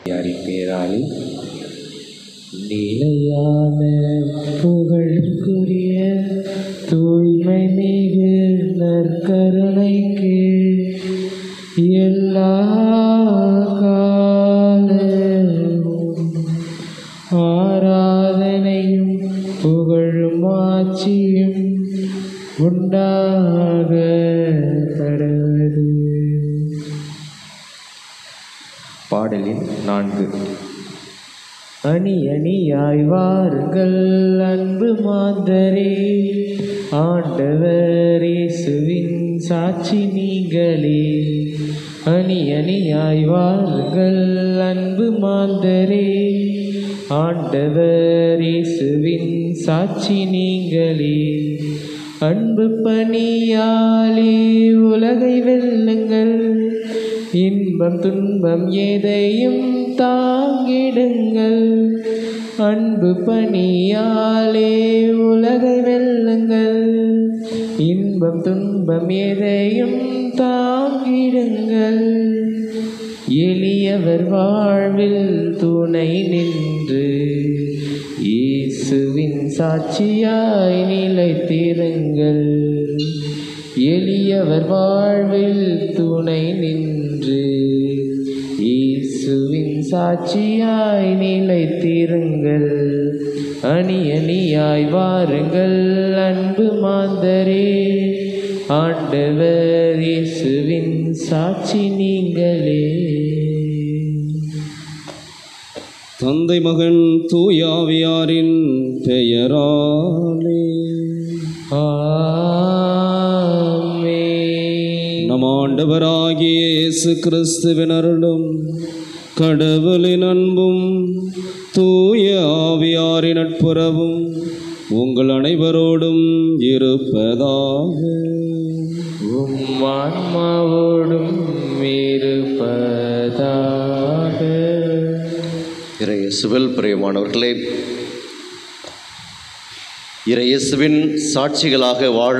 யாரி பேராளி நிலையான புகழுக்குரிய தூய்மை மிகு நற்கருணைக்கு எல்லா காலமும் ஆராதனையும் புகழும் ஆட்சியும் உண்டாக கடவுது பாடலின் நான்கு அணி அணியாய் வாருங்கள் அன்பு மாந்தரே ஆண்டவர் இயேசுவின் சாட்சி நீங்களே அணி அணியாய் வாருங்கள் அன்பு மாந்தரே ஆண்டவர் இயேசுவின் சாட்சி நீங்களே அன்பு பணியாலே உலகை வெல்லுங்கள் இன்பம் துன்பம் எதையும் தாங்கிடுங்கள் அன்பு பணியாலே உலகை வெல்லுங்கள் இன்பம் துன்பம் எதையும் தாங்கிடுங்கள் எளியவர் வாழ்வில் துணை நின்று இயேசுவின் சாட்சியாய் நிலைத்திருங்கள் எளியவர் வாழ்வில் துணை நின்று இயேசுவின் சாட்சியாய் நிலைத்திருங்கள் அணி அணியாய் வாருங்கள் அன்பு மாந்தரே ஆண்டவர் இயேசுவின் சாட்சி நீங்களே தந்தை மகன் தூயாவியாரின் பெயராலே ஆமென். நம் ஆண்டவராகிய இயேசு கிறிஸ்துவின் அருளும் கடவுளின் அன்பும் தூய ஆவியாரின் நட்புறவும் உங்கள் அனைவரோடும் இருப்பதாக உம் ஆன்மாவோடும் இருப்பதாக இறையேசுவில் பிரியமானவர்களே இறையேசுவின் சாட்சிகளாக வாழ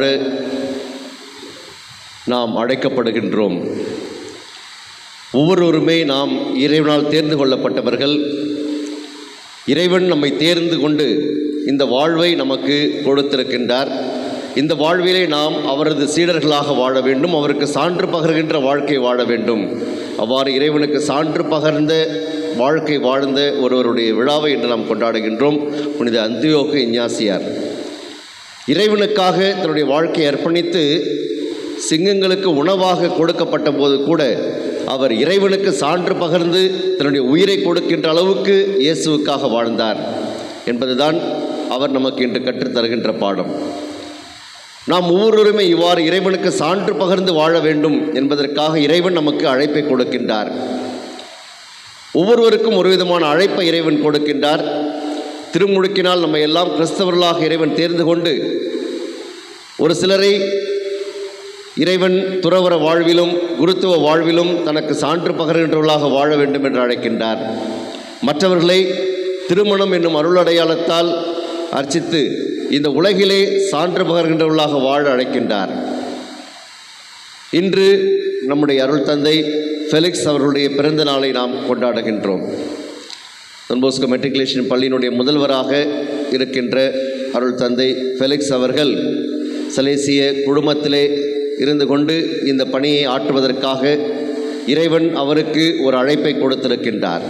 நாம் அழைக்கப்படுகின்றோம் ஒவ்வொருவருமே நாம் இறைவனால் தேர்ந்து கொள்ளப்பட்டவர்கள் இறைவன் நம்மை தேர்ந்து கொண்டு இந்த வாழ்வை நமக்கு கொடுத்திருக்கின்றார் இந்த வாழ்விலே நாம் அவரது சீடர்களாக வாழ வேண்டும் அவருக்கு சான்று பகர்கின்ற வாழ்க்கை வாழ வேண்டும் அவ்வாறு இறைவனுக்கு சான்று பகர்ந்த வாழ்க்கை வாழ்ந்த ஒருவருடைய விழாவை இன்று நாம் கொண்டாடுகின்றோம் புனித அந்தியோக இஞ்ஞாசியார் இறைவனுக்காக தன்னுடைய வாழ்க்கையை அர்ப்பணித்து சிங்கங்களுக்கு உணவாக கொடுக்கப்பட்ட போது கூட அவர் இறைவனுக்கு சான்று பகர்ந்து தன்னுடைய உயிரை கொடுக்கின்ற அளவுக்கு இயேசுவுக்காக வாழ்ந்தார் என்பதுதான் அவர் நமக்கு இன்று கற்றுத்தருகின்ற பாடம் நாம் ஒவ்வொருவருமே இவ்வாறு இறைவனுக்கு சான்று பகர்ந்து வாழ வேண்டும் என்பதற்காக இறைவன் நமக்கு அழைப்பை கொடுக்கின்றார் ஒவ்வொருவருக்கும் ஒரு விதமான அழைப்பை இறைவன் கொடுக்கின்றார் திருமுழுக்கினால் நம்ம எல்லாம் கிறிஸ்தவர்களாக இறைவன் தேர்ந்து கொண்டு ஒரு சிலரை இறைவன் துறவர வாழ்விலும் குருத்துவ வாழ்விலும் தனக்கு சான்று பகர்கின்றவர்களாக வாழ வேண்டும் என்று அழைக்கின்றார் மற்றவர்களை திருமணம் என்னும் அருளடையாளத்தால் அர்ச்சித்து இந்த உலகிலே சான்று பகர்கின்றவர்களாக வாழ அழைக்கின்றார் இன்று நம்முடைய அருள் தந்தை ஃபெலிக்ஸ் அவர்களுடைய பிறந்த நாளை நாம் கொண்டாடுகின்றோம் தொன்போஸ்கோ மெட்ரிகுலேஷன் பள்ளியினுடைய முதல்வராக இருக்கின்ற அருள் தந்தை ஃபெலிக்ஸ் அவர்கள் சலேசிய குழுமத்திலே இருந்து கொண்டு இந்த பணியை ஆற்றுவதற்காக இறைவன் அவருக்கு ஒரு அழைப்பை கொடுத்திருக்கின்றார்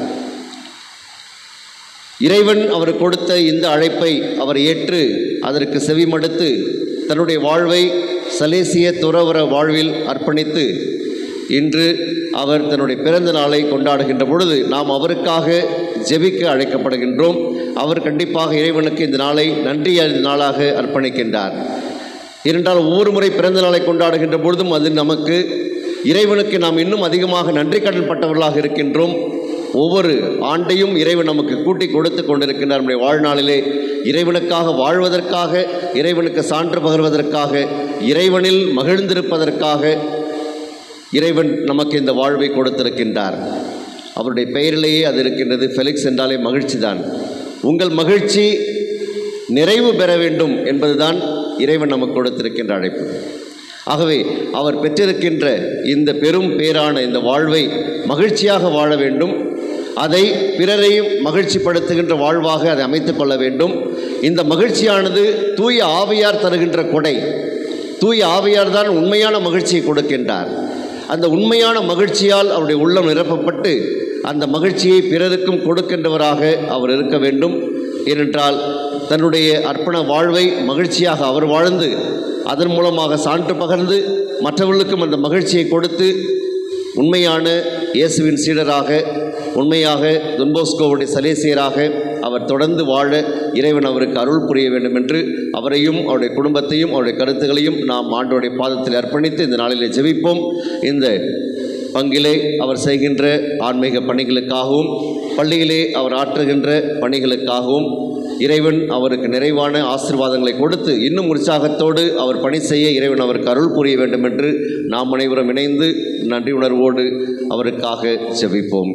இறைவன் அவர் கொடுத்த இந்த அழைப்பை அவர் ஏற்று அதற்கு செவிமடுத்து தன்னுடைய வாழ்வை சலேசிய துறவர வாழ்வில் அர்ப்பணித்து இன்று அவர் தன்னுடைய பிறந்த நாளை கொண்டாடுகின்ற பொழுது நாம் அவருக்காக ஜெபிக்க அழைக்கப்படுகின்றோம் அவர் கண்டிப்பாக இறைவனுக்கு இந்த நாளை நன்றி நாளாக அர்ப்பணிக்கின்றார் ஏனென்றால் ஒவ்வொரு முறை பிறந்த நாளை கொண்டாடுகின்ற பொழுதும் அது நமக்கு இறைவனுக்கு நாம் இன்னும் அதிகமாக நன்றி கடன் பட்டவர்களாக இருக்கின்றோம் ஒவ்வொரு ஆண்டையும் இறைவன் நமக்கு கூட்டி கொடுத்து கொண்டிருக்கின்றார் நம்முடைய வாழ்நாளிலே இறைவனுக்காக வாழ்வதற்காக இறைவனுக்கு சான்று பகர்வதற்காக இறைவனில் மகிழ்ந்திருப்பதற்காக இறைவன் நமக்கு இந்த வாழ்வை கொடுத்திருக்கின்றார் அவருடைய பெயரிலேயே அது இருக்கின்றது ஃபெலிக்ஸ் என்றாலே மகிழ்ச்சி தான் உங்கள் மகிழ்ச்சி நிறைவு பெற வேண்டும் என்பதுதான் இறைவன் நமக்கு கொடுத்திருக்கின்ற அழைப்பு ஆகவே அவர் பெற்றிருக்கின்ற இந்த பெரும் பேரான இந்த வாழ்வை மகிழ்ச்சியாக வாழ வேண்டும் அதை பிறரையும் மகிழ்ச்சிப்படுத்துகின்ற வாழ்வாக அதை அமைத்துக் கொள்ள வேண்டும் இந்த மகிழ்ச்சியானது தூய ஆவியார் தருகின்ற கொடை தூய ஆவியார் தான் உண்மையான மகிழ்ச்சியை கொடுக்கின்றார் அந்த உண்மையான மகிழ்ச்சியால் அவருடைய உள்ளம் நிரப்பப்பட்டு அந்த மகிழ்ச்சியை பிறருக்கும் கொடுக்கின்றவராக அவர் இருக்க வேண்டும் ஏனென்றால் தன்னுடைய அர்ப்பண வாழ்வை மகிழ்ச்சியாக அவர் வாழ்ந்து அதன் மூலமாக சான்று பகர்ந்து மற்றவர்களுக்கும் அந்த மகிழ்ச்சியை கொடுத்து உண்மையான இயேசுவின் சீடராக உண்மையாக துன்போஸ்கோவுடைய சலேசியராக அவர் தொடர்ந்து வாழ இறைவன் அவருக்கு அருள் புரிய வேண்டும் என்று அவரையும் அவருடைய குடும்பத்தையும் அவருடைய கருத்துக்களையும் நாம் ஆண்டோடைய பாதத்தில் அர்ப்பணித்து இந்த நாளிலே ஜெபிப்போம் இந்த பங்கிலே அவர் செய்கின்ற ஆன்மீக பணிகளுக்காகவும் பள்ளியிலே அவர் ஆற்றுகின்ற பணிகளுக்காகவும் இறைவன் அவருக்கு நிறைவான ஆசீர்வாதங்களை கொடுத்து இன்னும் உற்சாகத்தோடு அவர் பணி செய்ய இறைவன் அவருக்கு அருள் புரிய வேண்டும் என்று நாம் அனைவரும் இணைந்து நன்றி உணர்வோடு அவருக்காக ஜெபிப்போம்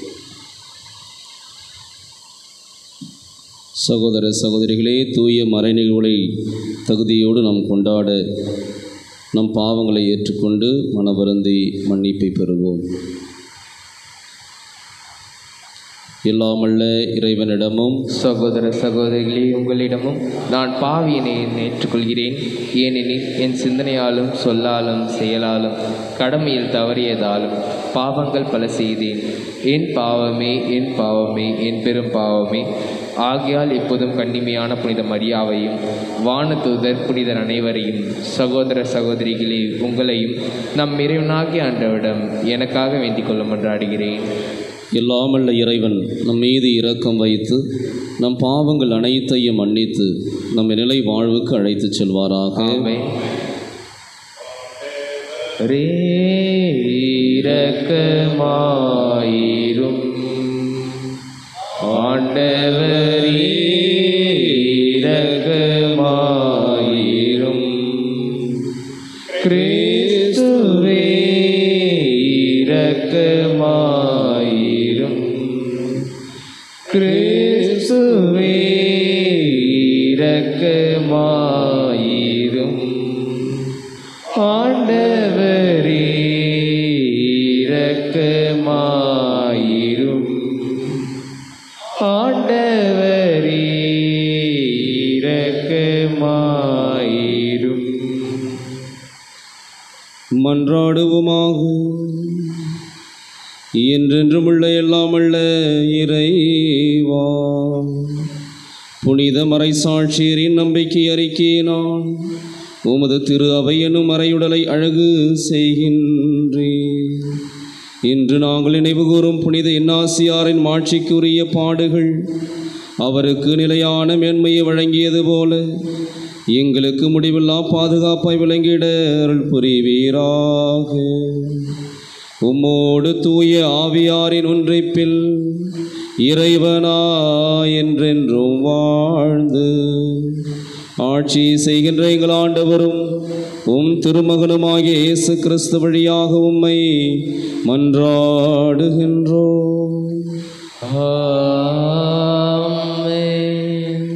சகோதர சகோதரிகளே தூய மறைநிகழ்வுகளை தகுதியோடு நாம் கொண்டாட நம் பாவங்களை ஏற்றுக்கொண்டு மனவருந்தி மன்னிப்பை பெறுவோம் எல்லாமல்ல இறைவனிடமும் சகோதர சகோதரிகளே உங்களிடமும் நான் பாவியினை ஏற்றுக்கொள்கிறேன் ஏனெனில் என் சிந்தனையாலும் சொல்லாலும் செயலாலும் கடமையில் தவறியதாலும் பாவங்கள் பல செய்தேன் என் பாவமே என் பாவமே என் பெரும் பாவமே ஆகையால் எப்போதும் கண்ணிமையான புனித மரியாவையும் வானதூதர் புனிதர் அனைவரையும் சகோதர சகோதரிகளே உங்களையும் நம் இறைவனாகிய ஆண்டவிடம் எனக்காக வேண்டிக் கொள்ள மன்றாடுகிறேன் எல்லாமல்ல இறைவன் நம் மீது இரக்கம் வைத்து நம் பாவங்கள் அனைத்தையும் மன்னித்து நம்மை நிலை வாழ்வுக்கு அழைத்துச் செல்வாராக ஆமென். ரே இரக்கமாயிரும் ஆண்டவரே இரக்கமாயிரும் கிறிஸ்துவே இரக்கமாயிரும் கிறிஸ்துவே இரக்கமாயிரும் ஆண்டவரே இரக்கமாயிரும் ஆண்டவரே இரக்கமாயிரும் மன்றாடுவோமாக என்றென்றும் உள்ள எல்லாமல்ல இறைவா புனித மறைசாட்சியரின் நம்பிக்கை அறிக்கையினால் உமது திரு அவை எனும் மறையுடலை அழகு செய்கின்றேன் இன்று நாங்கள் நினைவுகூரும் புனித இன்னாசியாரின் மாட்சிக்குரிய பாடுகள் அவருக்கு நிலையான மேன்மையை வழங்கியது போல எங்களுக்கு முடிவில்லா பாதுகாப்பாய் விளங்கிட அருள் புரிவீராக உம்மோடு தூய ஆவியாரின் ஒன்றைப்பில் இறைவனா என்றென்றும் வாழ்ந்து ஆட்சி செய்கின்ற எங்கள் ஆண்டவரும் உம் திருமகனுமாகிய இயேசு கிறிஸ்து வழியாக உம்மை மன்றாடுகின்றோம் ஆமென்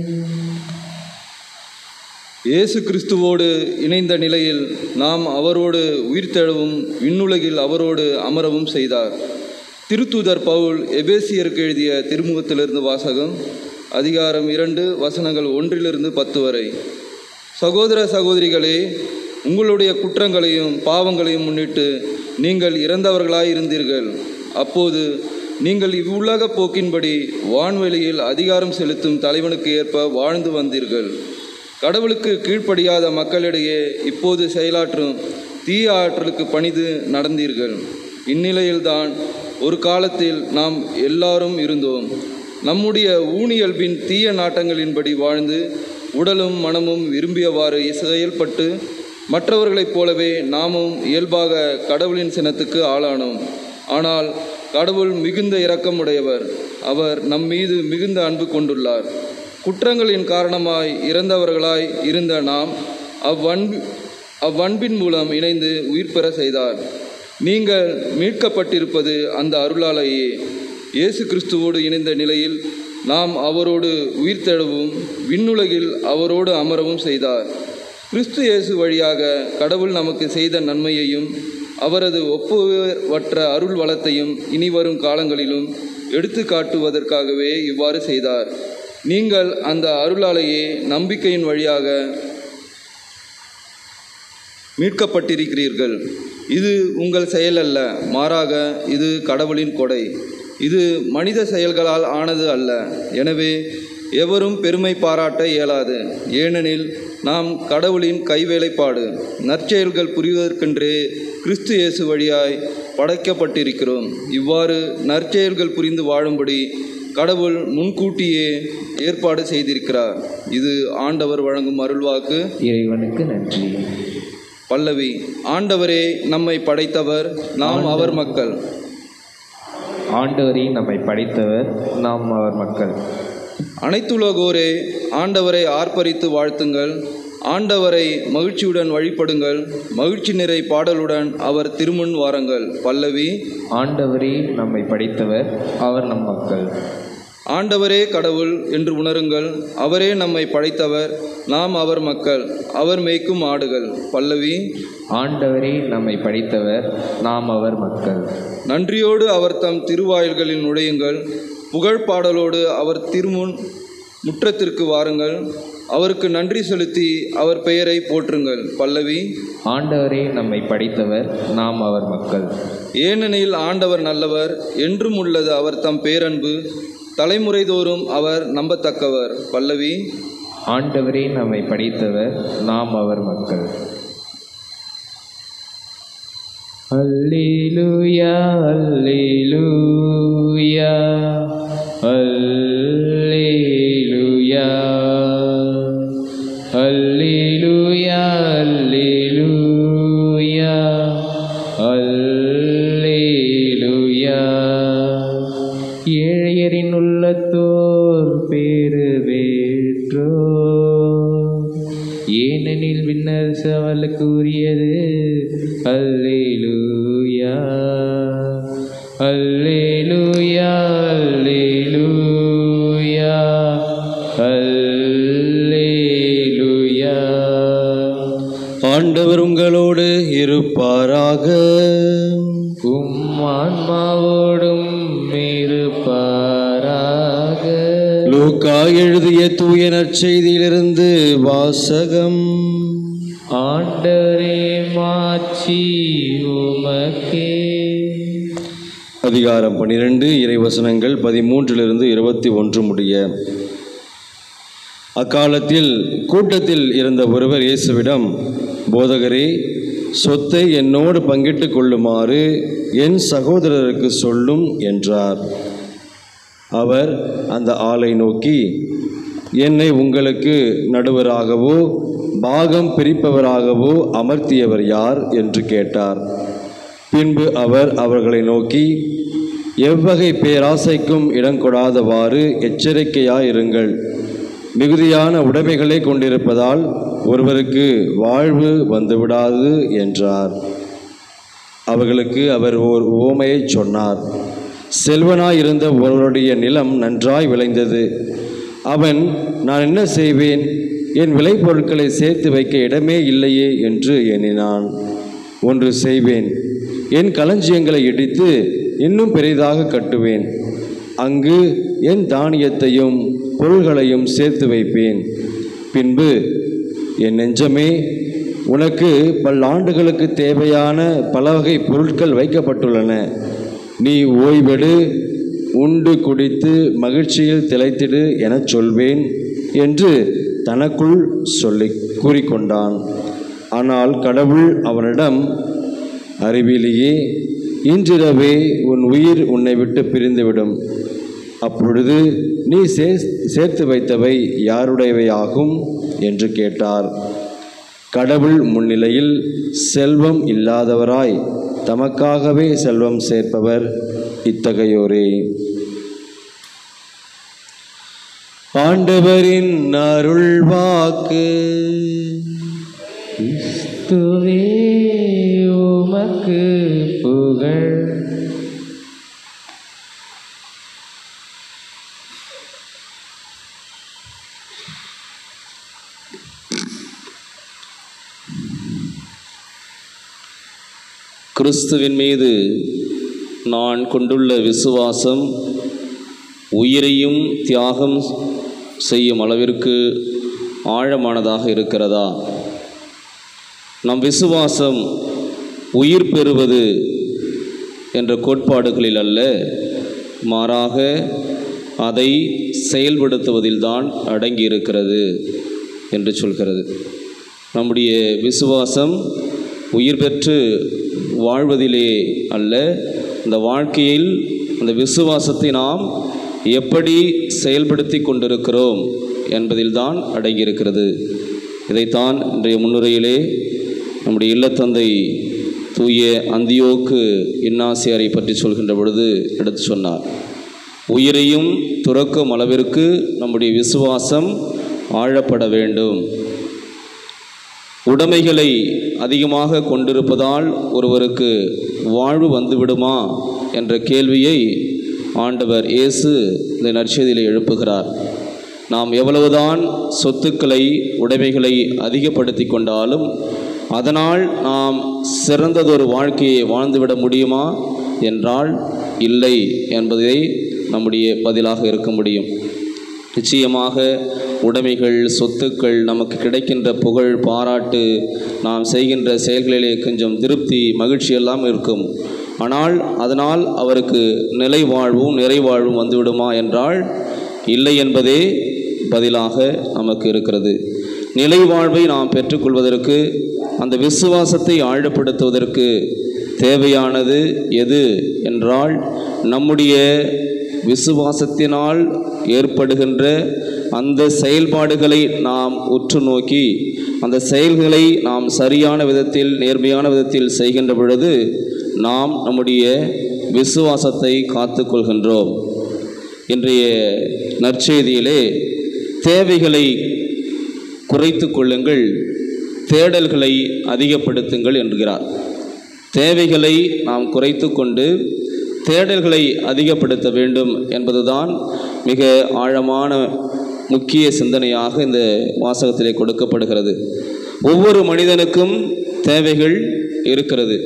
இயேசு கிறிஸ்துவோடு இணைந்த நிலையில் நாம் அவரோடு உயிர்த்தெழவும் விண்ணுலகில் அவரோடு அமரவும் செய்தார் திருத்தூதர் பவுல் எபேசியருக்கு எழுதிய திருமுகத்திலிருந்து வாசகம் அதிகாரம் இரண்டு வசனங்கள் ஒன்றிலிருந்து பத்து வரை சகோதர சகோதரிகளே உங்களுடைய குற்றங்களையும் பாவங்களையும் முன்னிட்டு நீங்கள் இறந்தவர்களாய் இருந்தீர்கள் அப்போது நீங்கள் இவ்வுலக போக்கின்படி வான்வெளியில் அதிகாரம் செலுத்தும் தலைவனுக்கு ஏற்ப வாழ்ந்து வந்தீர்கள் கடவுளுக்கு கீழ்ப்படியாத மக்களிடையே இப்போது செயலாற்றும் தீய ஆற்றலுக்கு பணிந்து நடந்தீர்கள் இந்நிலையில்தான் ஒரு காலத்தில் நாம் எல்லாரும் இருந்தோம் நம்முடைய ஊனியல்பின் தீய நாட்டங்களின்படி வாழ்ந்து உடலும் மனமும் விரும்பியவாறு செயல்பட்டு மற்றவர்களைப் போலவே நாமும் இயல்பாக கடவுளின் சினத்துக்கு ஆளானோம் ஆனால் கடவுள் மிகுந்த இரக்கமுடையவர் அவர் நம் மீது மிகுந்த அன்பு கொண்டுள்ளார் குற்றங்களின் காரணமாய் இறந்தவர்களாய் இருந்த நாம் அவ்வன்பு அவ்வன்பின் மூலம் இணைந்து உயிர் பெற செய்தார் நீங்கள் மீட்கப்பட்டிருப்பது அந்த அருளாலேயே இயேசு கிறிஸ்துவோடு இணைந்த நிலையில் நாம் அவரோடு உயிர்த்தெழவும் விண்ணுலகில் அவரோடு அமரவும் செய்தார் கிறிஸ்து இயேசு வழியாக கடவுள் நமக்கு செய்த நன்மையையும் அவரது ஒப்புவற்ற அருள் வளத்தையும் இனி வரும் காலங்களிலும் எடுத்து காட்டுவதற்காகவே இவ்வாறு செய்தார் நீங்கள் அந்த அருளாலேயே நம்பிக்கையின் வழியாக மீட்கப்பட்டிருக்கிறீர்கள் இது உங்கள் செயல் அல்ல மாறாக இது கடவுளின் கொடை இது மனித செயல்களால் ஆனது அல்ல எனவே எவரும் பெருமை பாராட்ட இயலாது ஏனெனில் நாம் கடவுளின் கைவேலைப்பாடு நற்செயல்கள் புரிவதற்கென்றே கிறிஸ்து இயேசு வழியாய் படைக்கப்பட்டிருக்கிறோம் இவ்வாறு நற்செயல்கள் புரிந்து வாழும்படி கடவுள் முன்கூட்டியே ஏற்பாடு செய்திருக்கிறார் இது ஆண்டவர் வழங்கும் அருள்வாக்கு இறைவனுக்கு நன்றி பல்லவி ஆண்டவரே நம்மை படைத்தவர் நாம் அவர் மக்கள் ஆண்டவரே நம்மை படைத்தவர் நாம் அவர் மக்கள் அனைத்துலகோரே ஆண்டவரை ஆர்ப்பரித்து வாழ்த்துங்கள் ஆண்டவரை மகிழ்ச்சியுடன் வழிபடுங்கள் மகிழ்ச்சி நிறை பாடலுடன் அவர் திருமுன் வாருங்கள் பல்லவி ஆண்டவரே நம்மை படைத்தவர் அவர் நம் மக்கள் ஆண்டவரே கடவுள் என்று உணருங்கள் அவரே நம்மை படைத்தவர் நாம் அவர் மக்கள் அவர் மேய்க்கும் ஆடுகள் பல்லவி ஆண்டவரே நம்மை படைத்தவர் நாம் அவர் மக்கள் நன்றியோடு அவர் தம் திருவாயில்களில் நுழையுங்கள் புகழ் பாடலோடு அவர் திருமுன் முற்றத்திற்கு வாருங்கள் அவருக்கு நன்றி செலுத்தி அவர் பெயரை போற்றுங்கள் பல்லவி ஆண்டவரே நம்மை படைத்தவர் நாம் அவர் மக்கள் ஏனெனில் ஆண்டவர் நல்லவர் என்றும் உள்ளது அவர் தம் பேரன்பு தலைமுறை தோறும் அவர் நம்பத்தக்கவர் பல்லவி ஆண்டவரே நம்மை படைத்தவர் நாம் அவர் மக்கள் அல்லேலூயா அல்லேலூயா அல்லேலூயா அல்லேலூயா அல்லேலூயா அல்லேலூயா ஏழையரின் உள்ளத்தோர் பேரு வேற்றோ ஏனெனில் விண்ணர் அவளுக்கு உரியது அல்லேலூயா அல்லேலூயா அல்லேலூயா அல்லேலூயா ஆண்டவர் உங்களோடு இருப்பாராக உம் ஆன்மாவோடும் இருப்பாராக லூக்கா எழுதிய தூய நற்செய்தியிலிருந்து வாசகம் ஆண்டவரே மாட்சி உமக்கே அதிகாரம் பன்னிரெண்டு இறைவசனங்கள் பதிமூன்றிலிருந்து இருபத்தி ஒன்று முடிய அக்காலத்தில் கூட்டத்தில் இருந்த ஒருவர் இயேசுவிடம் போதகரே சொத்தை என்னோடு பங்கிட்டு கொள்ளுமாறு என் சகோதரருக்கு சொல்லும் என்றார் அவர் அந்த ஆளை நோக்கி என்னை உங்களுக்கு நடுவராகவோ பாகம் பிரிப்பவராகவோ அமர்த்தியவர் யார் என்று கேட்டார் பின்பு அவர் அவர்களை நோக்கி எவ்வகை பேராசைக்கும் இடங்கொடாதவாறு எச்சரிக்கையாயிருங்கள் மிகுதியான உடைமைகளை கொண்டிருப்பதால் ஒருவருக்கு வாழ்வு வந்துவிடாது என்றார் அவர்களுக்கு அவர் ஓர் உவமையை சொன்னார் செல்வனாயிருந்த ஒருவருடைய நிலம் நன்றாய் விளைந்தது அவன் நான் என்ன செய்வேன் என் விளைபொருட்களை சேர்த்து வைக்க இடமே இல்லையே என்று எண்ணினான் ஒன்று செய்வேன் என் களஞ்சியங்களை இடித்து இன்னும் பெரிதாக கட்டுவேன் அங்கு என் தானியத்தையும் பொருள்களையும் சேர்த்து வைப்பேன் பின்பு என் நெஞ்சமே உனக்கு பல்லாண்டுகளுக்கு தேவையான பல வகை பொருட்கள் வைக்கப்பட்டுள்ளன நீ ஓய்வெடு உண்டு குடித்து மகிழ்ச்சியில் திளைத்திடு எனச் சொல்வேன் என்று தனக்குள் சொல்லி கூறிக்கொண்டான் ஆனால் கடவுள் அவனிடம் அறிவிலேயே இன்றிரவே உன் உயிர் உன்னை விட்டு பிரிந்துவிடும் அப்பொழுது நீ சே சேர்த்து வைத்தவை யாருடையவையாகும் என்று கேட்டார் கடவுள் முன்னிலையில் செல்வம் இல்லாதவராய் தமக்காகவே செல்வம் சேர்ப்பவர் இத்தகையோரே ஆண்டவரின் அருள் வாக்கு கிறிஸ்துவே உமக்கு புகழ் கிறிஸ்துவின் மீது நான் கொண்டுள்ள விசுவாசம் உயிரையும் தியாகம் செய்யும் அளவிற்கு ஆழமானதாக இருக்கிறதா நம் விசுவாசம் உயிர் பெறுவது என்ற கோட்பாடுகளில் அல்ல மாறாக அதை செயல்படுத்துவதில்தான் அடங்கியிருக்கிறது என்று சொல்கிறது நம்முடைய விசுவாசம் உயிர் பெற்று வாழ்வதிலே அல்ல இந்த வாழ்க்கையில் அந்த விசுவாசத்தை நாம் எப்படி செயல்படுத்தி கொண்டிருக்கிறோம் என்பதில்தான் அடங்கியிருக்கிறது இதைத்தான் இன்றைய முன்னுரையிலே நம்முடைய இல்லத்தந்தை தூய அந்தியோக்கு இன்னாசியாரை பற்றி சொல்கின்ற பொழுது எடுத்து சொன்னார் உயிரையும் துறக்கும் அளவிற்கு நம்முடைய விசுவாசம் ஆழப்பட வேண்டும் உடைமைகளை அதிகமாக கொண்டிருப்பதால் ஒருவருக்கு வாழ்வு வந்துவிடுமா என்ற கேள்வியை ஆண்டவர் இயேசு இந்த நற்செய்தியில் எழுப்புகிறார் நாம் எவ்வளவுதான் சொத்துக்களை உடைமைகளை அதிகப்படுத்தி கொண்டாலும் அதனால் நாம் சிறந்ததொரு வாழ்க்கையை வாழ்ந்துவிட முடியுமா என்றால் இல்லை என்பதை நம்முடைய பதிலாக இருக்க முடியும் நிச்சயமாக உடைமைகள் சொத்துக்கள் நமக்கு கிடைக்கின்ற புகழ் பாராட்டு நாம் செய்கின்ற செயல்களிலே கொஞ்சம் திருப்தி மகிழ்ச்சி எல்லாம் இருக்கும் ஆனால் அதனால் அவருக்கு நிலை வாழ்வும் நிறைவாழ்வும் வந்துவிடுமா என்றால் இல்லை என்பதே பதிலாக நமக்கு இருக்கிறது நிலை வாழ்வை நாம் பெற்றுக்கொள்வதற்கு அந்த விசுவாசத்தை ஆழப்படுத்துவதற்கு தேவையானது எது என்றால் நம்முடைய விசுவாசத்தினால் ஏற்படுகின்ற அந்த செயல்பாடுகளை நாம் உற்று நோக்கி அந்த செயல்களை நாம் சரியான விதத்தில் நேர்மையான விதத்தில் செய்கின்ற பொழுது நாம் நம்முடைய விசுவாசத்தை காத்துக்கொள்கின்றோம் இன்றைய நற்செய்தியிலே தேவைகளை குறைத்து கொள்ளுங்கள் தேடல்களை அதிகப்படுத்துங்கள் என்கிறார் தேவைகளை நாம் குறைத்து கொண்டு தேடல்களை அதிகப்படுத்த வேண்டும் என்பதுதான் மிக ஆழமான முக்கிய சிந்தனையாக இந்த வாசகத்திலே கொடுக்கப்படுகிறது ஒவ்வொரு மனிதனுக்கும் தேவைகள் இருக்கிறது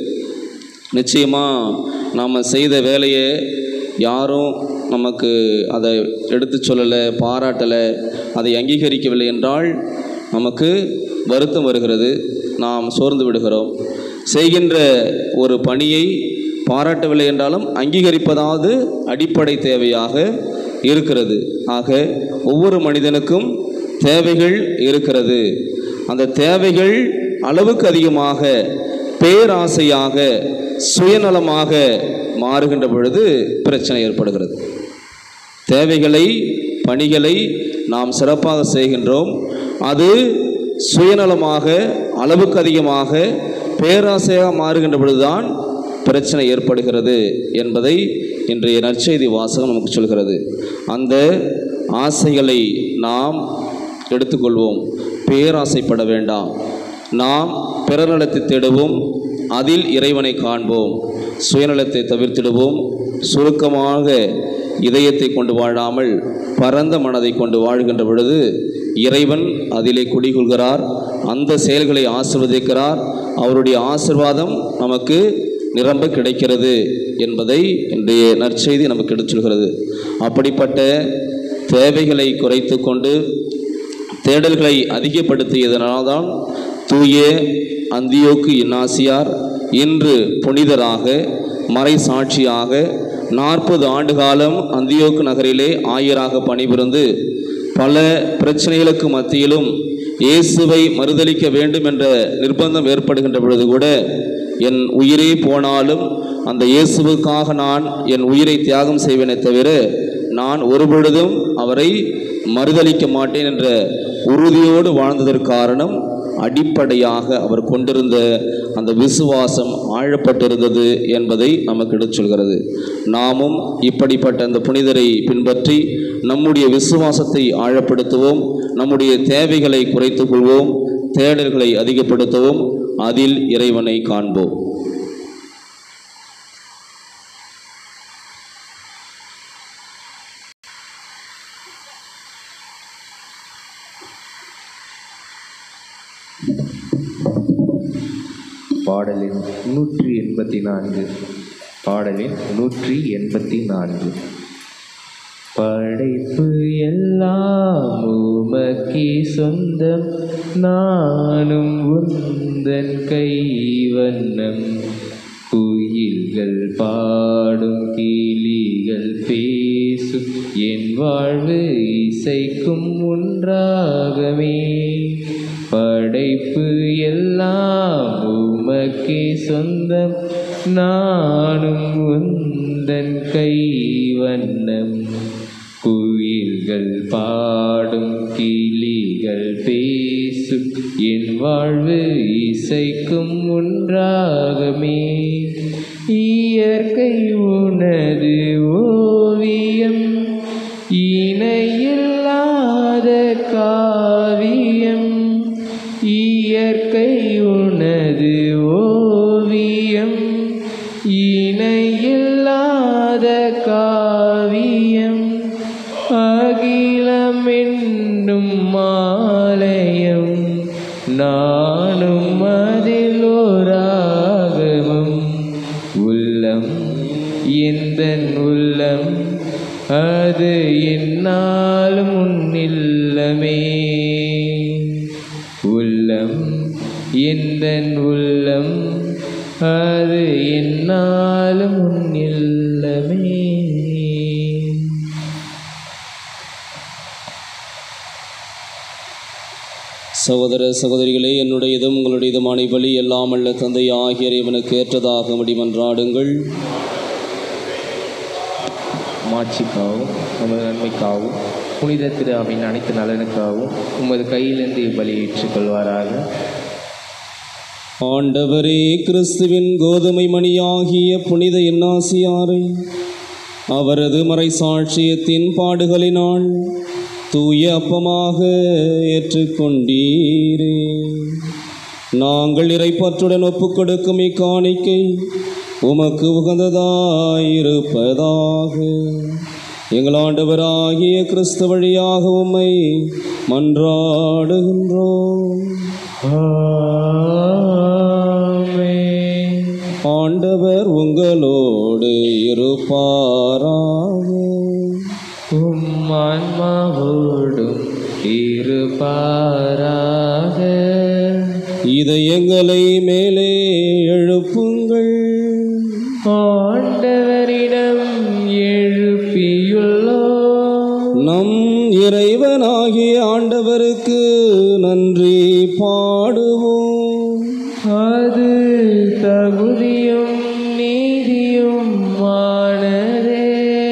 நிச்சயமாக நாம் செய்த வேலையை யாரும் நமக்கு அதை எடுத்து சொல்லலை பாராட்டலை அதை அங்கீகரிக்கவில்லை என்றால் நமக்கு வருத்தம் வருகிறது நாம் சோர்ந்து விடுகிறோம் செய்கின்ற ஒரு பணியை பாராட்டவில்லை என்றாலும் அங்கீகரிப்பதாவது அடிப்படை தேவையாக இருக்கிறது ஆக ஒவ்வொரு மனிதனுக்கும் தேவைகள் இருக்கிறது அந்த தேவைகள் அளவுக்கு அதிகமாக பேராசையாக சுயநலமாக மாறுகின்ற பொழுது பிரச்சனை ஏற்படுகிறது தேவைகளை பணிகளை நாம் சிறப்பாக செய்கின்றோம் அது சுயநலமாக அளவுக்கு அதிகமாக பேராசையாக மாறுகின்ற பொழுதுதான் பிரச்சனை ஏற்படுகிறது என்பதை இன்றைய நற்செய்தி வாசகம் நமக்கு சொல்கிறது அந்த ஆசைகளை நாம் எடுத்துக்கொள்வோம் பேராசைப்பட வேண்டாம் நாம் பிறநலத்தை தேடுவோம் அதில் இறைவனை காண்போம் சுயநலத்தை தவிர்த்திடுவோம் சுருக்கமாக இதயத்தை கொண்டு வாழாமல் பரந்த மனதை கொண்டு வாழ்கின்ற பொழுது இறைவன் அதிலே குடிகொள்கிறார் அந்த செயல்களை ஆசிர்வதிக்கிறார் அவருடைய ஆசிர்வாதம் நமக்கு நிரம்ப கிடைக்கிறது என்பதை இன்றைய நற்செய்தி நமக்கு எடுத்துச் சொல்கிறது அப்படிப்பட்ட தேவைகளை குறைத்து கொண்டு தேடல்களை அதிகப்படுத்தியதனால்தான் தூய அந்தியோக்கு இன்னாசியார் இன்று புனிதராக மறை சாட்சியாக நாற்பது ஆண்டு காலம் அந்தியோக்கு நகரிலே ஆயராக பணிபுரிந்து பல பிரச்சனைகளுக்கு மத்தியிலும் இயேசுவை மறுதலிக்க வேண்டும் என்ற நிர்பந்தம் ஏற்படுகின்ற பொழுது கூட என் உயிரே போனாலும் அந்த இயேசுவுக்காக நான் என் உயிரை தியாகம் செய்வேனே தவிர நான் ஒருபொழுதும் அவரை மறுதலிக்க மாட்டேன் என்ற உறுதியோடு வாழ்ந்ததற்கு காரணம் அடிப்படையாக அவர் கொண்டிருந்த அந்த விசுவாசம் ஆழப்பட்டிருந்தது என்பதை நமக்கு எடுத்துச் சொல்கிறது நாமும் இப்படிப்பட்ட அந்த புனிதரை பின்பற்றி நம்முடைய விசுவாசத்தை ஆழப்படுத்துவோம் நம்முடைய தேவைகளை குறைத்துக் கொள்வோம் தேடல்களை அதிகப்படுத்துவோம் அதில் இறைவனை காண்போம் பாடலின் நூற்றி எண்பத்தி நான்கு பாடலின் நூற்றி எண்பத்தி நான்கு படைப்பு எல்லாம் உமக்கே சொந்தம் நானும் உந்தன் கைவண்ணம் குயில்கள் பாடும் கிளிகள் பேசும் என் வாழ்வு இசைக்கும் ஒன்றாகவே படைப்பு எல்லாம் உமக்கே சொந்தம் நானும் உந்தன் கைவண்ணம் குயில்கள் பாடும் கிளிகள் பேசும் என் வாழ்வு இசைக்கும் ஒன்றாகமே இயற்கை உனது ஓவியம் இணையில்லாத காவியம் இயற்கை உனது ஓவியம் இணையில்லாத காவியம் அகிலம் என்னும் மாலயம் நானும் அதில் ஓராகமம் உள்ளம் எந்த உள்ளம் அது என்னாலும் உன்னில்லமே உள்ளம் எந்த உள்ளம் அது என்னாலும் உன்னில்லமே சகோதர சகோதரிகளே என்னுடையதும் உங்களுடையதுமான பலி எல்லாம் அல்ல தந்தை ஆகிய இவனுக்கு ஏற்றதாக மன்றாடுங்கள் மாட்சிக்காகவும் நமது நன்மைக்காகவும் புனித திரு அவையின் அனைத்து நலனுக்காகவும் உமது கையிலிருந்து இப்பலியை ஏற்றுக்கொள்வாராக ஆண்டவரே கிறிஸ்துவின் கோதுமை மணியாகிய புனித என்னாசியாரை அவரது மறை சாட்சியத்தின் பாடுகளினால் தூய அப்பமாக ஏற்றுக்கொண்டீரே நாங்கள் இறைப்பற்றுடன் ஒப்புக்கொடுக்கும் இக்காணிக்கை உமக்கு உகந்ததாயிருப்பதாக எங்கள் ஆண்டவராகிய கிறிஸ்து வழியாக உம்மை மன்றாடுகின்றோம் ஆமென். ஆண்டவர் உங்களோடு இருப்பாராக உம் ஆன்மாவோடும் இருப்பாராக இதயங்களை மேலே எழுப்புங்கள் ஆண்டவரிடம் எழுப்பியுள்ளோ நம் இறைவனாகிய ஆண்டவருக்கு நன்றி பாடுவோம் அது தகுதியும் நீதியும் ஆனதே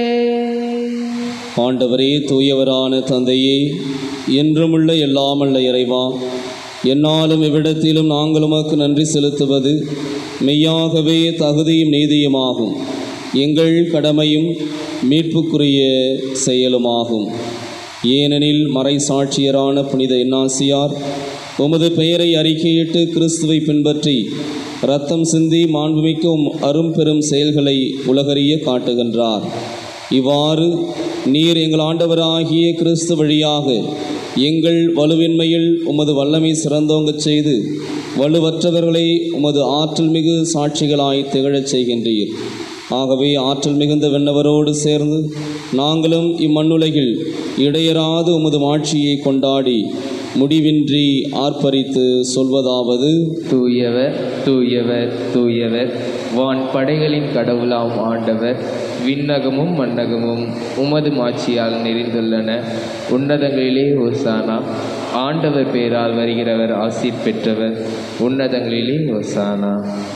ஆண்டவரே தூயவரான தந்தையே என்றுமுள்ள எல்லாமல்ல இறைவா என்னாலும் இவ்விடத்திலும் நாங்கள் உமக்கு நன்றி செலுத்துவது மெய்யாகவே தகுதியும் நீதியுமாகும் எங்கள் கடமையும் மீட்புக்குரிய செயலுமாகும் ஏனெனில் மறை சாட்சியரான புனித என்னாசியார் உமது பெயரை அறிக்கையிட்டு கிறிஸ்துவை பின்பற்றி இரத்தம் சிந்தி மாண்புமிக்கும் அரும்பெரும் செயல்களை உலகறிய காட்டுகின்றார் இவ்வாறு நீர் எங்கள் ஆண்டவராகிய கிறிஸ்து வழியாக எங்கள் வலுவின்மையில் உமது வல்லமை சிறந்தோங்கச் செய்து வலுவற்றவர்களை உமது ஆற்றல் மிகு சாட்சிகளாய் திகழச் செய்கின்றீர் ஆகவே ஆற்றல் மிகுந்த வெண்ணவரோடு சேர்ந்து நாங்களும் இம்மண்ணுலகில் இடையராது உமது மாட்சியை கொண்டாடி முடிவின்றி ஆர்ப்பரித்து சொல்வதாவது தூயவர் தூயவர் தூயவர் வான் படைகளின் கடவுளாம் ஆண்டவர் விண்ணகமும் மண்ணகமும் உமது மாட்சியால் நிறைந்துள்ளன உன்னதங்களிலே ஒசானா ஆண்டவர் பேரால் வருகிறவர் ஆசீர் பெற்றவர் உன்னதங்களிலே ஒசானா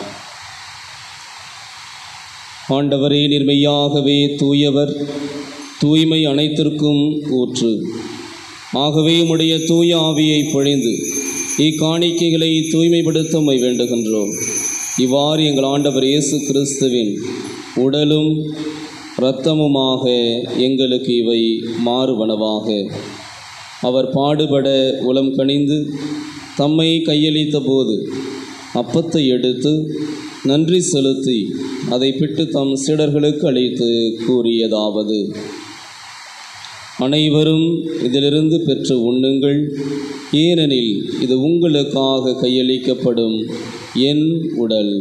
ஆண்டவரே நிர்மையாகவே தூயவர் தூய்மை அனைத்திற்கும் ஊற்று ஆகவே உம்முடைய தூய ஆவியை பொழிந்து இக்காணிக்கைகளை தூய்மைப்படுத்த உம்மை வேண்டுகின்றோம் இவ்வாறு எங்கள் ஆண்டவர் இயேசு கிறிஸ்துவின் உடலும் இரத்தமுமாக எங்களுக்கு இவை மாறுவனவாக அவர் பாடுபட உளம் கனிந்து தம்மை கையளித்த போது அப்பத்தை எடுத்து நன்றி செலுத்தி அதை பிட்டு தம் சீடர்களுக்கு அளித்து கூறியதாவது அனைவரும் இதிலிருந்து பெற்று உண்ணுங்கள் ஏனெனில் இது உங்களுக்காக கையளிக்கப்படும் என் உடல்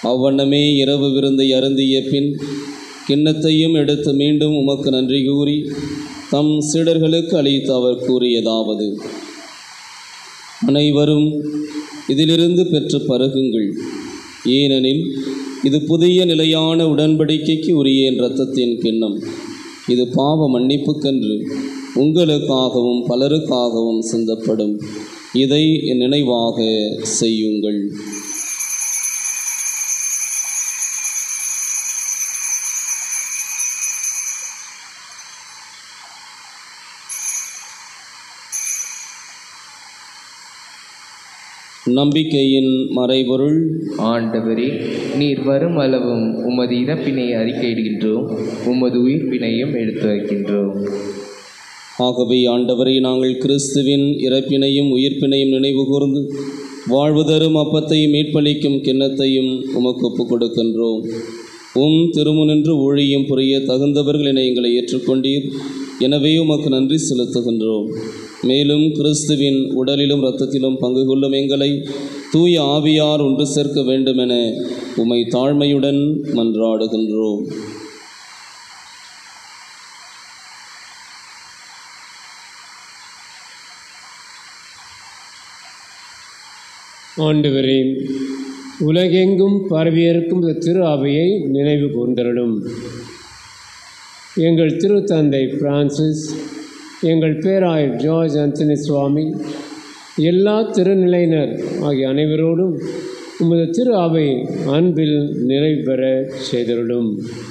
அவ்வண்ணமே இரவு விருந்தை அருந்திய பின் கிண்ணத்தையும் எடுத்து மீண்டும் உமக்கு நன்றி கூறி தம் சீடர்களுக்கு அளித்து அவர் கூறியதாவது அனைவரும் இதிலிருந்து பெற்று பருகுங்கள் ஏனெனில் இது புதிய நிலையான உடன்படிக்கைக்கு உரிய என் இரத்தத்தின் கிண்ணம் இது பாவ மன்னிப்புக்கன்று உங்களுக்காகவும் பலருக்காகவும் சிந்தப்படும் இதை என் நினைவாக செய்யுங்கள் நம்பிக்கையின் மறைபொருள் ஆண்டவரே நீர் வரும் அளவும் உமது இறப்பினை அறிக்கையிடுகின்றோம் உமது உயிர்ப்பினையும் எடுத்து வைக்கின்றோம் ஆகவே ஆண்டவரை நாங்கள் கிறிஸ்துவின் இறப்பினையும் உயிர்ப்பினையும் நினைவு கூர்ந்து வாழ்வு தரும் அப்பத்தை மீட்பளிக்கும் கிண்ணத்தையும் உமக்கு ஒப்புக் கொடுக்கின்றோம் உம் திருமுனின்று ஊழியம் புரிய தகுந்தவர்கள் என எங்களை ஏற்றுக்கொண்டீர் எனவே உமக்கு நன்றி செலுத்துகின்றோம் மேலும் கிறிஸ்துவின் உடலிலும் இரத்தத்திலும் பங்கு கொள்ளும் எங்களை தூய ஆவியார் ஒன்று சேர்க்க வேண்டுமென உமை தாழ்மையுடன் மன்றாடுகின்றோம் ஆண்டவரே உலகெங்கும் பரவியிருக்கும் இந்த திரு அவையை நினைவு கூர்ந்தருளும் எங்கள் திருத்தந்தை பிரான்சிஸ் எங்கள் பேராயர் ஜார்ஜ் அந்தனி சுவாமி எல்லா திருநிலையினர் ஆகிய அனைவரோடும் உமது திரு அவை அன்பில் நிறைவு பெற செய்தருளும்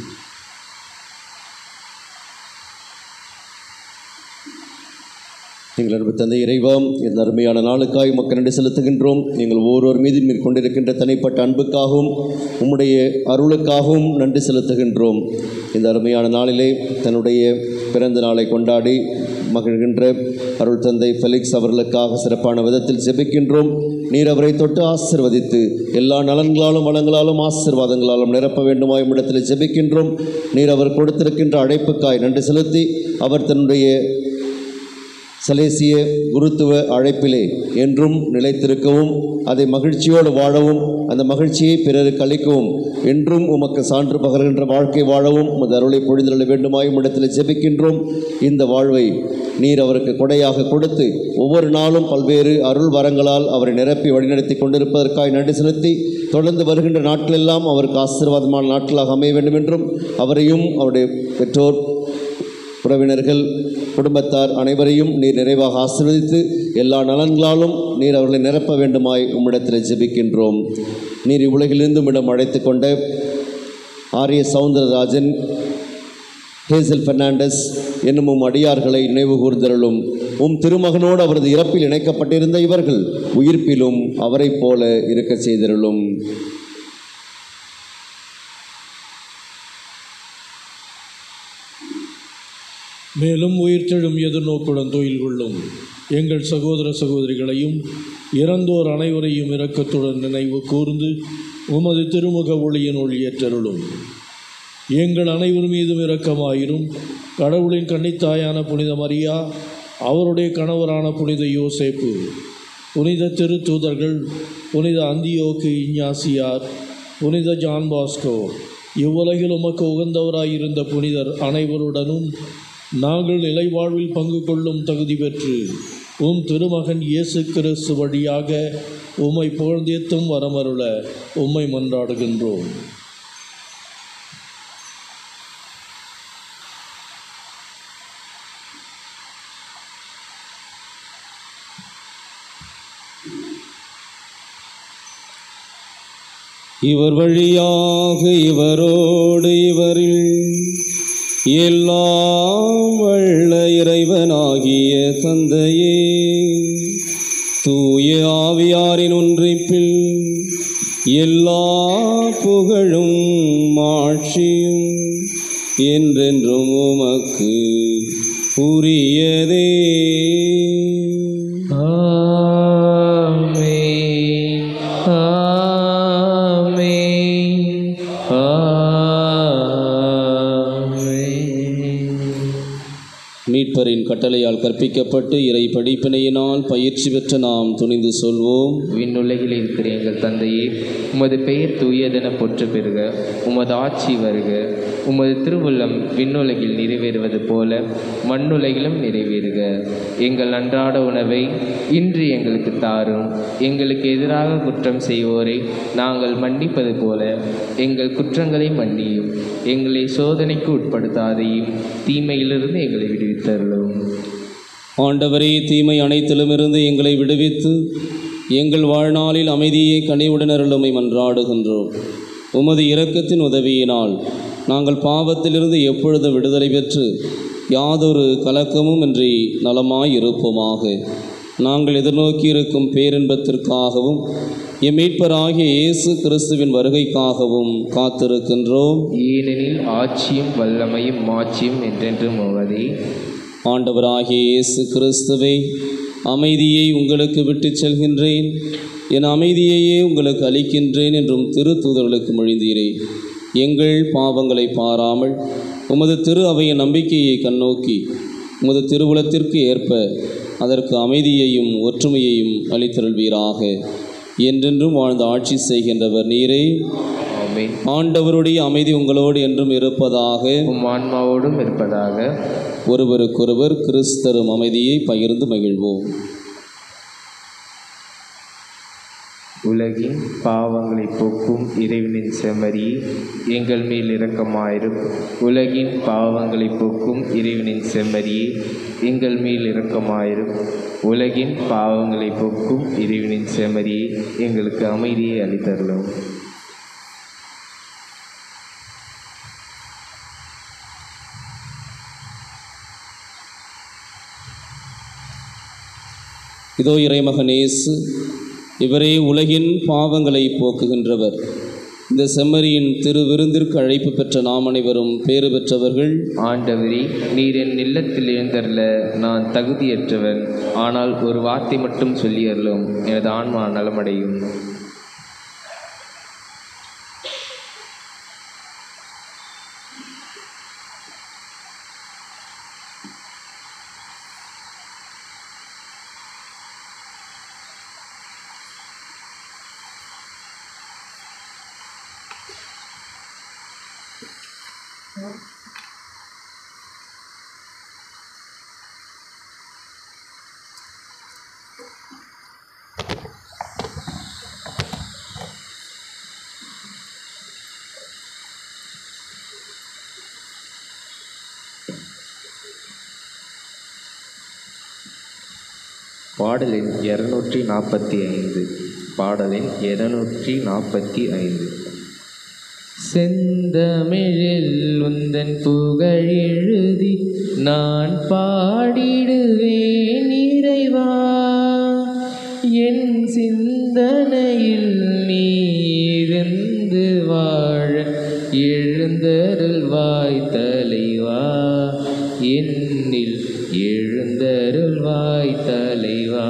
எங்கள் அன்பு தந்தை இறைவாம் இந்த அருமையான நாளுக்காய் மக்கள் நன்றி செலுத்துகின்றோம் எங்கள் ஒவ்வொருவர் மீது நீர் கொண்டிருக்கின்ற தனிப்பட்ட அன்புக்காகவும் உம்முடைய அருளுக்காகவும் நன்றி செலுத்துகின்றோம் இந்த அருமையான நாளிலே தன்னுடைய பிறந்த நாளை கொண்டாடி மகிழ்கின்ற அருள் தந்தை ஃபெலிக்ஸ் அவர்களுக்காக சிறப்பான விதத்தில் ஜெபிக்கின்றோம் நீர் அவரை தொட்டு ஆசிர்வதித்து எல்லா நலன்களாலும் வளங்களாலும் ஆசிர்வாதங்களாலும் நிரப்ப வேண்டுமாய் இடத்தில் ஜெபிக்கின்றோம் நீர் அவர் கொடுத்திருக்கின்ற அழைப்புக்காய் நன்றி செலுத்தி அவர் தன்னுடைய சலேசிய குருத்துவ அழைப்பிலே என்றும் நிலைத்திருக்கவும் அதை மகிழ்ச்சியோடு வாழவும் அந்த மகிழ்ச்சியை பிறருக்கு அளிக்கவும் என்றும் உமக்கு சான்று பகர்கின்ற வாழ்க்கை வாழவும் உமது அருளை பொழிந்தருள வேண்டுமாயும் இடத்தில் ஜெபிக்கின்றோம் இந்த வாழ்வை நீர் அவருக்கு கொடையாக கொடுத்து ஒவ்வொரு நாளும் பல்வேறு அருள் வரங்களால் அவரை நிரப்பி வழிநடத்தி கொண்டிருப்பதற்காக நன்றி செலுத்தி தொடர்ந்து வருகின்ற நாட்களெல்லாம் அவருக்கு ஆசீர்வாதமான நாட்களாக அமைய வேண்டும் என்றும் அவரையும் அவருடைய பெற்றோர் உறவினர்கள் குடும்பத்தார் அனைவரையும் நீர் நிறைவாக ஆசீர்வதித்து எல்லா நலன்களாலும் நீர் அவர்களை நிரப்ப வேண்டுமாய் உம்மிடத்தில் ஜெபிக்கின்றோம் நீர் இவ்வுலகிலிருந்தும் இடம் அழைத்து கொண்ட ஆரிய சவுந்தரராஜன் ஹேசல் பெர்னாண்டஸ் என்னும் உம் அடியார்களை நினைவு கூர்ந்தருளும் உம் திருமகனோடு அவரது இறப்பில் இணைக்கப்பட்டிருந்த இவர்கள் உயிர்ப்பிலும் அவரைப் போல இருக்கச் செய்தருளும் மேலும் உயிர்த்தெழும் எதிர்நோக்குடன் தொழில் கொள்ளும் எங்கள் சகோதர சகோதரிகளையும் இறந்தோர் அனைவரையும் இரக்கத்துடன் நினைவு கூர்ந்து உமது திருமுக ஒளியின் ஒளியேற்றருளும் எங்கள் அனைவர் மீதும் இரக்கமாயிரும் கடவுளின் கன்னித்தாயான புனித மரியா அவருடைய கணவரான புனித யோசேப்பு புனித திருத்தூதர்கள் புனித அந்தியோக்கு இஞ்ஞாசியார் புனித ஜான் பாஸ்கோ இவ்வுலகில் உமக்கு உகந்தவராயிருந்த புனிதர் அனைவருடனும் நாங்கள் நிலைவாழ்வில் பங்கு கொள்ளும் தகுதி பெற்று உம் திருமகன் இயேசு கிறிஸ்து வழியாக உம்மை புகழ்ந்தேத்தும் வரமருள உம்மை மன்றாடுகின்றோம் இவர் வழியாக இவரோடு இவரில் எல்லாம் வல்ல இறைவனாகிய தந்தையே தூய ஆவியாரின் ஒன்றிப்பில் எல்லா புகழும் மாட்சியும் என்றென்றும் உமக்கு உரியதே ஆமென் ஆமென் ஆமென் மீட்பரின் கட்டளையால் கற்பிக்கப்பட்டு இறை படிப்பினையினால் பயிற்சி பெற்ற நாம் துணிந்து சொல்வோம் விண்ணுலகில் இருக்கிற எங்கள் தந்தையே உமது பெயர் தூயதென போற்று பெறுக உமது ஆட்சி வருக உமது திருவுள்ளம் விண்ணுலகில் நிறைவேறுவது போல மண்ணுலகிலும் நிறைவேறுக எங்கள் அன்றாட உணவை இன்று எங்களுக்கு தாரும் எங்களுக்கு எதிராக குற்றம் செய்வோரை நாங்கள் மன்னிப்பது போல எங்கள் குற்றங்களை மன்னியும் எங்களை சோதனைக்கு உட்படுத்தாதையும் தீமையிலிருந்து எங்களை விடுவித்தருளும் ஆண்டவரே தீமை அனைத்திலுமிருந்து எங்களை விடுவித்து எங்கள் வாழ்நாளில் அமைதியை கனிவுடன் அருளுமை மன்றாடுகின்றோம் உமது இரக்கத்தின் உதவியினால் நாங்கள் பாவத்திலிருந்து எப்பொழுதும் விடுதலை பெற்று யாதொரு கலக்கமும் இன்றி நலமாய் இருப்போமாக நாங்கள் எதிர்நோக்கி இருக்கும் பேரின்பத்திற்காகவும் எம் மீட்பராகிய இயேசு கிறிஸ்துவின் வருகைக்காகவும் காத்திருக்கின்றோம் ஏனெனில் ஆட்சியும் வல்லமையும் மாட்சியும் என்றென்றும் உமதே ஆண்டவராகிய இயேசு கிறிஸ்துவே அமைதியை உங்களுக்கு விட்டுச் செல்கின்றேன் என் அமைதியையே உங்களுக்கு அளிக்கின்றேன் என்றும் திருத்தூதர்களுக்கு மொழிந்தீரே எங்கள் பாவங்களை பாராமல் உமது திரு அவையின் நம்பிக்கையை கண்ணோக்கி உமது திருவுலத்திற்கு ஏற்ப அதற்கு அமைதியையும் ஒற்றுமையையும் அளித்தருள்வீராக என்றென்றும் வாழ்ந்து ஆட்சி செய்கின்றவர் நீரே ஆமென் ஆண்டவருடைய அமைதி உங்களோடு என்றும் இருப்பதாக உம் ஆன்மாவோடும் இருப்பதாக ஒருவருக்கொருவர் கிறிஸ்தரும் அமைதியை பகிர்ந்து மகிழ்வோம் உலகின் பாவங்களை போக்கும் இறைவனின் செம்மறி எங்கள் மேல் இரக்கமாயிரும் உலகின் பாவங்களை போக்கும் இறைவனின் செம்மறி எங்கள் மேல் இரக்கமாயிரும் உலகின் பாவங்களை போக்கும் இறைவனின் செம்மறி எங்களுக்கு அமைதியை அளித்தருளும் இதோ இறைமகன் இயேசு இவரே உலகின் பாவங்களை போக்குகின்றவர் இந்த செம்மறியின் திருவிருந்திற்கு அழைப்பு பெற்ற நாம் அனைவரும் பேறு பெற்றவர்கள் ஆண்டவரே நீர் என் இல்லத்தில் எழுந்தருள நான் தகுதியற்றவன் ஆனால் ஒரு வார்த்தை மட்டும் சொல்லி அருளும் எனது ஆன்மா நலமடையும் பாடலின் இருநூற்றி நாற்பத்தி ஐந்து பாடலின் இருநூற்றி நாற்பத்தி ஐந்து செந்தமிழில் உந்தன் புகழ் எழுதி நான் பாடிடுவேன் இறைவா என் சிந்தனையில் நீ இருந்து வாழ எழுந்தருள்வாய் தலைவா என்னில் எழுந்தருள்வாய் தலைவா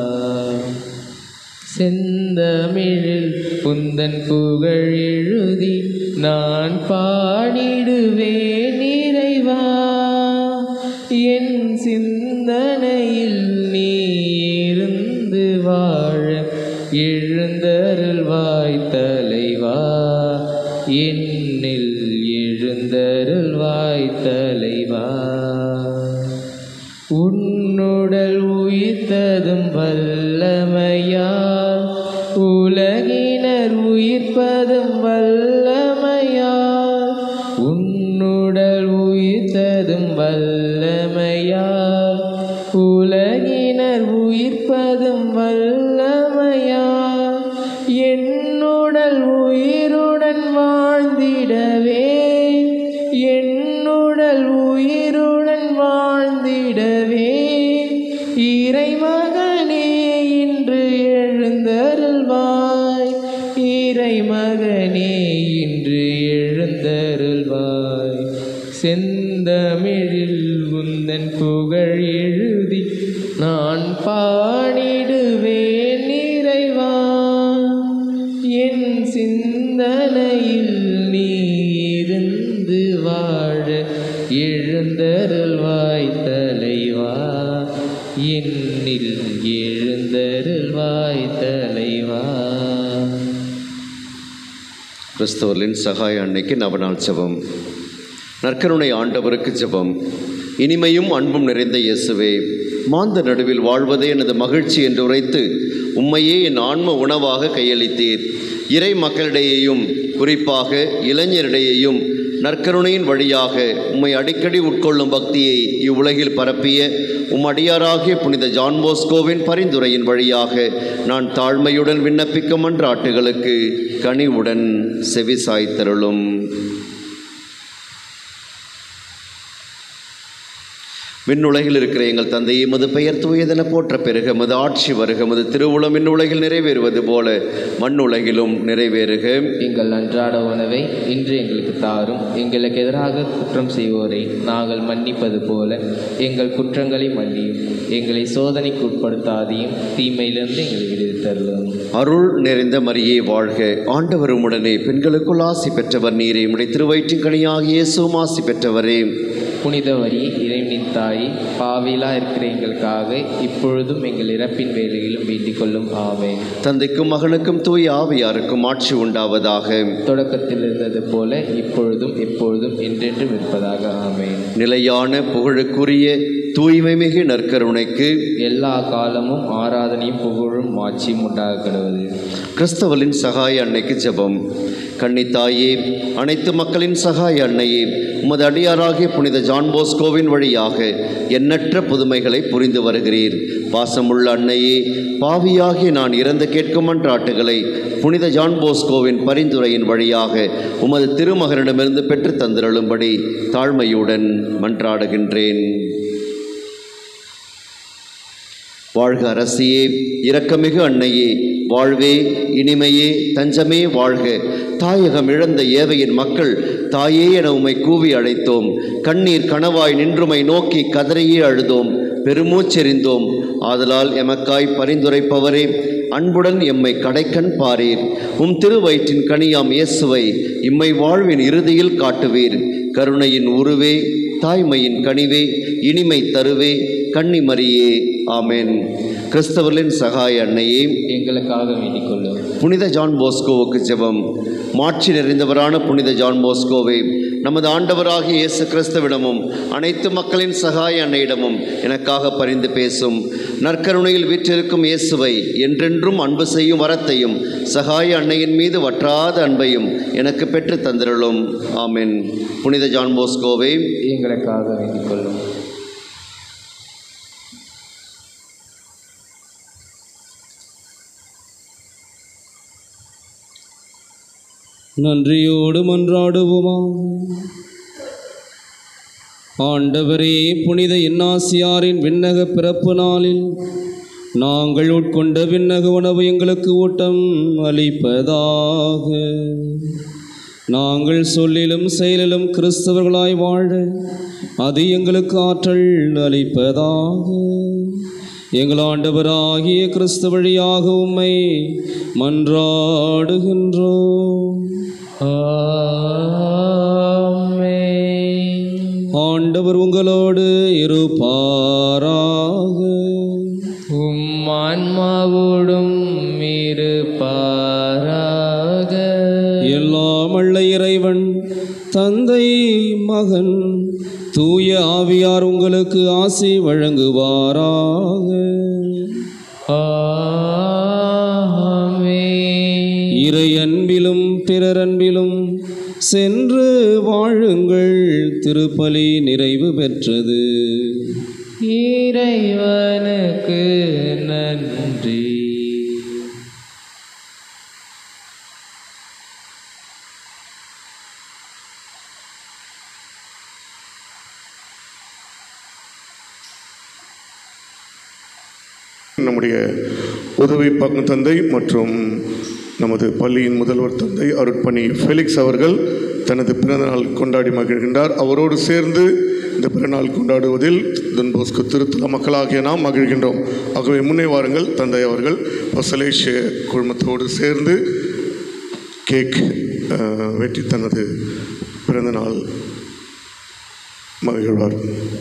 செந்தமிழில் புந்தன் புகழ் எழுதி நான் பாடிடுவேன் இறைவா என் சிந்தனையில் நீ இருந்து வாழ எழுந்தருள்வாய் தலைவா என்னில் எழுந்தருள்வாய் தலைவா உன்னுடல் உயிர்த்ததும் வல்லமையால் உலகினர் உயிர்ப்பதும் வல்லமையால் உன்னுடல் உயிர்த்ததும் வல்லமையால் உலகினர் உயிர்ப்பதும் வல்லமையால் என்னுடல் உயிருடன் வாழ்ந்திடவே என்னுடல் உயிருடன் வாழ்ந்திடவே இறைமகனே இன்று எழுந்தருள்வாய் இறைமகனே இன்று எழுந்தருள்வாய் செந்தமிழில் உந்தன் புகழ் எழுதி நான் பாடிடுவேன் இறைவா என் சிந்தனையில் நீ இருந்து வாழ எழுந்தருள்வாய் தலைவா என்னில் எழுந்தருள்வாய் தலைவா கிறிஸ்தவர்களின் சகாய அன்னைக்கு நவநாள் ஜெபம் நற்கருணை ஆண்டவருக்கு ஜெபம் இனிமையும் அன்பும் நிறைந்த இயேசுவே மாந்த நடுவில் வாழ்வதே எனது மகிழ்ச்சி என்று உரைத்து உம்மையே என் ஆன்ம உணவாக கையளித்தீர் இறை மக்களிடையேயும் குறிப்பாக இளைஞரிடையேயும் நற்கருணையின் வழியாக உம்மை அடிக்கடி உட்கொள்ளும் பக்தியை இவ்வுலகில் பரப்பிய உம் அடியாராகிய புனித ஜான் போஸ்கோவின் பரிந்துரையின் வழியாக நான் தாழ்மையுடன் விண்ணப்பிக்கும் மன்றாட்டுகளுக்கு கனிவுடன் செவி சாய்த்தருளும் விண்ணுலகில் இருக்கிற எங்கள் தந்தையை மது பெயர் தூயதென போற்ற பெருக மது ஆட்சி வருக மது திருவுளம் விண்ணுலகில் நிறைவேறுவது போல மண்ணுலகிலும் நிறைவேறுக எங்கள் அன்றாட உணவை இன்று எங்களுக்கு தாரும் எங்களுக்கு எதிராக குற்றம் செய்வோரை நாங்கள் மன்னிப்பது போல எங்கள் குற்றங்களை மன்னியும் எங்களை சோதனைக்கு உட்படுத்தாதையும் தீமையிலிருந்து எங்களை விடுவித்தருளும் அருள் நிறைந்த மரியே வாழ்க ஆண்டவர் உடனே பெண்களுக்குள் ஆசி பெற்றவர் நீரே உடைய திருவயிற்றின் கனியாகிய இயேசுவும் ஆசி பெற்றவரே புனித வரி இறைவனின் தாய் பாவிலா இருக்கிற எங்களுக்காக இப்பொழுதும் எங்கள் இறப்பின் வேலையிலும் வேண்டிக் கொள்ளும் ஆமென் தந்தைக்கும் மகனுக்கும் தூய ஆவியாருக்கும் ஆட்சி உண்டாவதாக தொடக்கத்தில் இருந்தது போல இப்பொழுதும் எப்பொழுதும் என்றென்றும் இருப்பதாக ஆமென் நிலையான புகழுக்குரிய தூய்மை மிகு நற்கருணைக்கு எல்லா காலமும் ஆராதனையும் புகழும் மாட்சியும் உண்டாக கிடவது கிறிஸ்தவலின் சகாய அன்னைக்கு ஜெபம் கன்னித்தாயே அனைத்து மக்களின் சகாய அன்னையே உமது அடியாராகிய புனித ஜான் போஸ்கோவின் வழியாக எண்ணற்ற புதுமைகளை புரிந்து வருகிறீர் பாசமுள்ள அன்னையே பாவியாகிய நான் இறந்து கேட்கும் மன்றாட்டுகளை புனித ஜான் போஸ்கோவின் பரிந்துரையின் வழியாக உமது திருமகனிடமிருந்து பெற்று தந்திரளும்படி தாழ்மையுடன் மன்றாடுகின்றேன் வாழ்க அரசியே இரக்கமிகு அன்னையே வாழ்வே இனிமையே தஞ்சமே வாழ்க தாயகம் இழந்த ஏவையின் மக்கள் தாயே என உம்மை கூவி அழைத்தோம் கண்ணீர் கனவாய் நின்றுமை நோக்கி கதறியே அழுதோம் பெருமூச்செறிந்தோம் ஆதலால் எமக்காய் பரிந்துரைப்பவரே அன்புடன் எம்மை கடைக்கண் பாரீர் உம் திருவயிற்றின் கனியாம் இயேசுவை இம்மை வாழ்வின் இறுதியில் காட்டுவீர் கருணையின் உருவே தாய்மையின் கனிவே இனிமை தருவே கன்னிமரியே ஆமென் கிறிஸ்தவர்களின் சகாய அன்னையே எங்களுக்காக வேண்டிக் கொள்ளும் புனித ஜான் போஸ்கோவுக்கு ஜெபம் மாட்சி நிறைந்தவரான புனித ஜான் போஸ்கோவே நமது ஆண்டவராகிய இயேசு கிறிஸ்துவிடமும் அனைத்து மக்களின் சகாய அன்னையிடமும் எனக்காக பரிந்து பேசும் நற்கருணையில் வீற்றிருக்கும் இயேசுவை என்றென்றும் அன்பு செய்யும் வரத்தையும் சகாய அன்னையின் மீது வற்றாத அன்பையும் எனக்கு பெற்று தந்திரலும் ஆமென் புனித ஜான் போஸ்கோவே எங்களுக்காக வேண்டிக் கொள்ளும் நன்றியோடு மன்றாடுவோமா ஆண்டவரே புனித இன்னாசியாரின் விண்ணக பிறப்பு நாளில் நாங்கள் உட்கொண்ட விண்ணக உணவு எங்களுக்கு ஊட்டம் அளிப்பதாக நாங்கள் சொல்லிலும் செயலிலும் கிறிஸ்தவர்களாய் வாழ அது எங்களுக்கு ஆற்றல் அளிப்பதாக எங்கள் ஆண்டவராகிய கிறிஸ்து வழியாக உம்மை மன்றாடுகின்றோம் ஆமென். ஆண்டவர் உங்களோடு இருப்பாராக உம் ஆன்மாவோடும் இருப்பாராக எல்லாம் வல்ல இறைவன் தந்தை மகன் தூய ஆவியார் உங்களுக்கு ஆசி வழங்குவாராக ஆமென். இறை அன்பிலும் பிறரன்பிலும் சென்று வாழுங்கள் திருப்பலி நிறைவு பெற்றது இறைவனுக்கு நன்றி நம்முடைய உதவி பங்கு தந்தை மற்றும் நமது பள்ளியின் முதல்வர் தந்தை அருட்பணி ஃபெலிக்ஸ் அவர்கள் தனது பிறந்தநாள் கொண்டாடி மகிழ்கின்றார் அவரோடு சேர்ந்து இந்த பிறநாள் கொண்டாடுவதில் துன்போஸ்கு திருத்தல மக்களாகிய நாம் மகிழ்கின்றோம் ஆகவே முன்னே வாருங்கள் தந்தை அவர்கள் பசலேஷ் குழுமத்தோடு சேர்ந்து கேக் அஹ், வெட்டி தனது பிறந்தநாள் மகிழ்வார்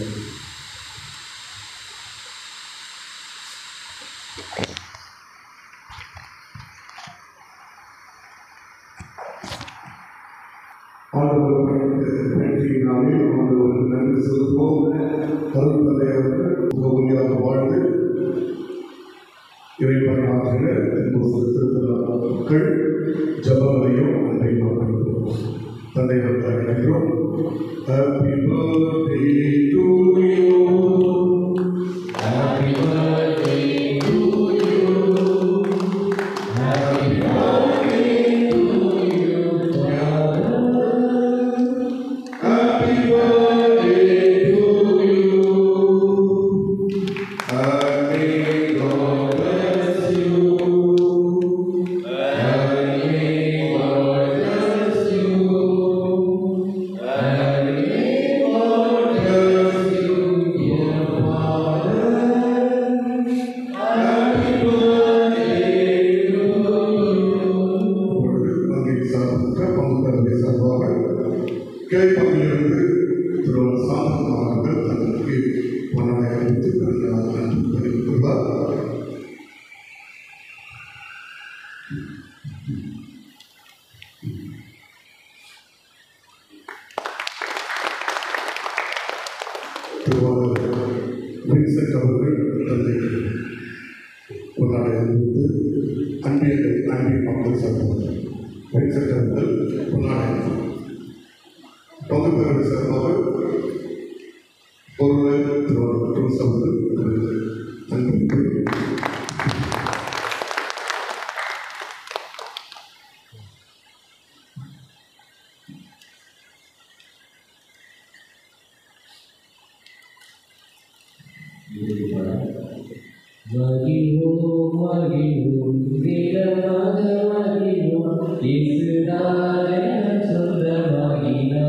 ஆண்டவருக்கு ஆண்டவருக்கு நன்றி செலுத்துவோம் கருத்தந்தை அவர்கள் மிக வாழ்ந்து இறைப்பணியாற்றின திருத்தலாக்கள் ஜபங்களையும் அன்றையும் அர்ப்பணிக்கிறோம் தந்தை அழைக்கிறோம் happy birthday to you happy birthday to you happy birthday to you happy birthday to you Happy God bless you. Happy God bless you. Happy God bless you, dear Father. Happy birthday to you. வங்கி சார்பாக பங்குத்தரவை சார்பாக கிளைப்பங்கிலிருந்து திருவள்ளுவர் சாந்தன் அவர்கள் தங்களுக்கு பணத்தை அளித்து பிறந்தநாள் நன்றி தெரிவித்துள்ளார் திருவாளர் வின்சென்ட் அவர்கள் தந்தை பொன்னாடை அணிவித்து அன்பிய அன்பிய மக்கள் சார்பாக வின்சென்ட் அவர்கள் பொன்னாடை பங்கு பெறுவது சார்பாக பொருளை திருவாளர் டூல்ஸ் அவர்கள் அன்பளிப்பு மகிழும் மகிழும் திடமாக மகிழும் இசுராஜன் சொந்தமாகினார்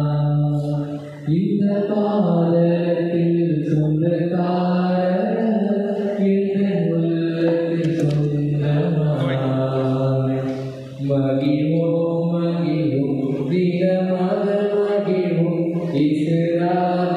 இந்த பாதத்தில் சொந்தக்காரர் இந்த உள்ளத்தில் சொந்தமானார் மகிழும் மகிழும் திடமாக மகிழும் இசுராஜன்